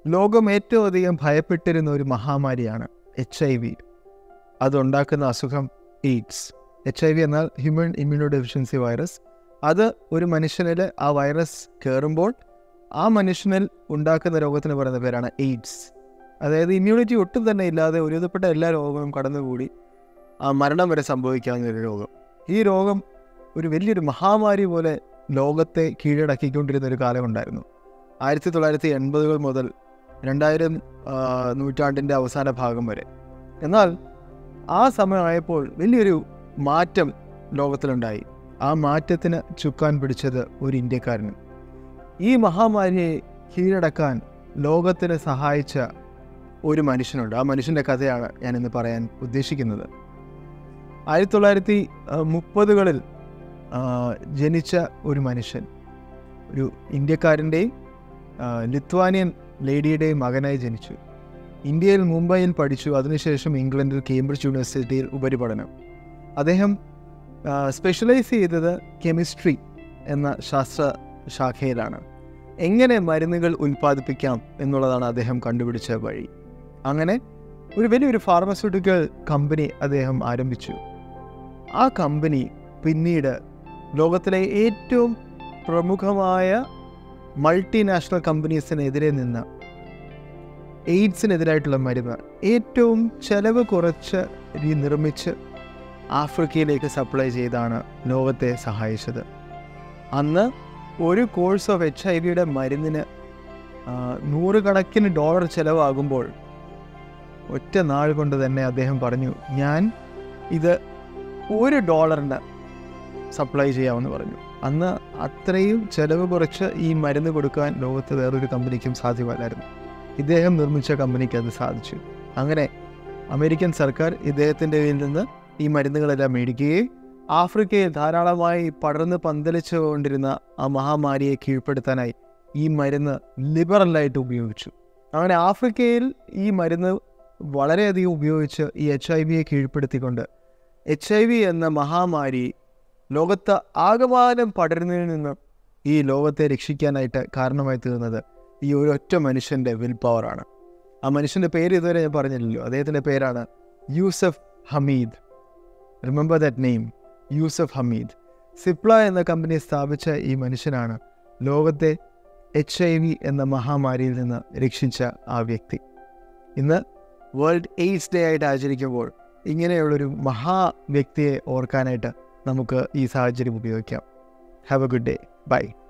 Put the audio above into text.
ലോകം ഏറ്റവും അധികം ഭയപ്പെട്ടിരുന്ന ഒരു മഹാമാരിയാണ് എച്ച് ഐ വി അതുണ്ടാക്കുന്ന അസുഖം എയ്ഡ്സ് എച്ച് ഐ വി എന്നാൽ ഹ്യൂമൻ ഇമ്മ്യൂണോ ഡെഫിഷ്യൻസി വൈറസ് അത് ഒരു മനുഷ്യനിൽ ആ വൈറസ് കയറുമ്പോൾ ആ മനുഷ്യനിൽ ഉണ്ടാക്കുന്ന രോഗത്തിന് പറയുന്ന പേരാണ് എയ്ഡ്സ് അതായത് ഇമ്മ്യൂണിറ്റി ഒട്ടും തന്നെ ഇല്ലാതെ ഒരുവിധപ്പെട്ട എല്ലാ രോഗങ്ങളും കടന്നുകൂടി ആ മരണം വരെ സംഭവിക്കാവുന്ന ഒരു രോഗം ഈ രോഗം ഒരു വലിയൊരു മഹാമാരി പോലെ ലോകത്തെ കീഴടക്കിക്കൊണ്ടിരുന്ന ഒരു കാലമുണ്ടായിരുന്നു ആയിരത്തി തൊള്ളായിരത്തി എൺപതുകൾ മുതൽ രണ്ടായിരം ആ, നൂറ്റാണ്ടിൻ്റെ അവസാന ഭാഗം വരെ എന്നാൽ ആ സമയമായപ്പോൾ വലിയൊരു മാറ്റം ലോകത്തിലുണ്ടായി ആ മാറ്റത്തിന് ചുക്കാൻ പിടിച്ചത് ഒരു ഇന്ത്യക്കാരന് ഈ മഹാമാരിയെ കീഴടക്കാൻ ലോകത്തിന് സഹായിച്ച ഒരു മനുഷ്യനുണ്ട് ആ മനുഷ്യൻ്റെ കഥയാണ് ഞാനിന്ന് പറയാൻ ഉദ്ദേശിക്കുന്നത് ആയിരത്തി തൊള്ളായിരത്തി മുപ്പതുകളിൽ ജനിച്ച ഒരു മനുഷ്യൻ ഒരു ഇന്ത്യക്കാരൻ്റെയും ആ, ലിത്വാനിയൻ ലേഡിയുടെയും മകനായി ജനിച്ചു ഇന്ത്യയിൽ മുംബൈയിൽ പഠിച്ചു അതിനുശേഷം ഇംഗ്ലണ്ടിൽ കേംബ്രിഡ്ജ് യൂണിവേഴ്സിറ്റിയിൽ ഉപരിപഠനം അദ്ദേഹം സ്പെഷ്യലൈസ് ചെയ്തത് കെമിസ്ട്രി എന്ന ശാസ്ത്ര ശാഖയിലാണ് എങ്ങനെ മരുന്നുകൾ ഉൽപ്പാദിപ്പിക്കാം എന്നുള്ളതാണ് അദ്ദേഹം കണ്ടുപിടിച്ച വഴി അങ്ങനെ ഒരു വലിയൊരു ഫാർമസ്യൂട്ടിക്കൽ കമ്പനി അദ്ദേഹം ആരംഭിച്ചു ആ കമ്പനി പിന്നീട് ലോകത്തിലെ ഏറ്റവും പ്രമുഖമായ മൾട്ടിനാഷണൽ കമ്പനീസിനെതിരെ നിന്ന് എയ്ഡ്സിനെതിരായിട്ടുള്ള മരുന്ന് ഏറ്റവും ചെലവ് കുറച്ച് രീ- നിർമ്മിച്ച് ആഫ്രിക്കയിലേക്ക് സപ്ലൈ ചെയ്താണ് ലോകത്തെ സഹായിച്ചത് അന്ന് ഒരു കോഴ്സ് ഓഫ് എച്ച് ഐ വിയുടെ മരുന്നിന് ആ, നൂറുകണക്കിന് ഡോളർ ചിലവാകുമ്പോൾ ഒറ്റ നാൾ കൊണ്ട് തന്നെ അദ്ദേഹം പറഞ്ഞു ഞാൻ ഇത് ഒരു ഡോളറിന് സപ്ലൈ ചെയ്യാമെന്ന് പറഞ്ഞു അന്ന് അത്രയും ചെലവ് കുറച്ച് ഈ മരുന്ന് കൊടുക്കാൻ ലോകത്ത് വേറൊരു കമ്പനിക്കും സാധ്യമല്ലായിരുന്നു ഇദ്ദേഹം നിർമ്മിച്ച കമ്പനിക്ക് അത് സാധിച്ചു അങ്ങനെ അമേരിക്കൻ സർക്കാർ ഇദ്ദേഹത്തിൻ്റെ കയ്യിൽ നിന്ന് ഈ മരുന്നുകളെല്ലാം മേടിക്കുകയും ആഫ്രിക്കയിൽ ധാരാളമായി പടർന്ന് പന്തലിച്ചുകൊണ്ടിരുന്ന ആ മഹാമാരിയെ കീഴ്പ്പെടുത്താനായി ഈ മരുന്ന് ലിബറലായിട്ട് ഉപയോഗിച്ചു അങ്ങനെ ആഫ്രിക്കയിൽ ഈ മരുന്ന് വളരെയധികം ഉപയോഗിച്ച് ഈ എച്ച് ഐ വിയെ കീഴ്പ്പെടുത്തിക്കൊണ്ട് എച്ച് ഐ വി എന്ന മഹാമാരി ലോകത്ത് ആകമാനം പടരുന്നതിൽ നിന്ന് ഈ ലോകത്തെ രക്ഷിക്കാനായിട്ട് കാരണമായി തീർന്നത് ഈ ഒരൊറ്റ മനുഷ്യൻ്റെ വിൽ പവറാണ് ആ മനുഷ്യൻ്റെ പേര് ഇതുവരെ ഞാൻ പറഞ്ഞില്ലല്ലോ അദ്ദേഹത്തിൻ്റെ പേരാണ് Yusuf Hamied remember that name Yusuf Hamied Cipla എന്ന കമ്പനി സ്ഥാപിച്ച ഈ മനുഷ്യനാണ് ലോകത്തെ എച്ച് ഐ വി എന്ന മഹാമാരിയിൽ നിന്ന് രക്ഷിച്ച ആ വ്യക്തി ഇന്ന് വേൾഡ് എയ്ഡ്സ് ഡേ ആയിട്ട് ആചരിക്കുമ്പോൾ ഇങ്ങനെയുള്ളൊരു മഹാ വ്യക്തിയെ ഓർക്കാനായിട്ട് നമുക്ക് ഈ സാഹചര്യം ഉപയോഗിക്കാം have a good day by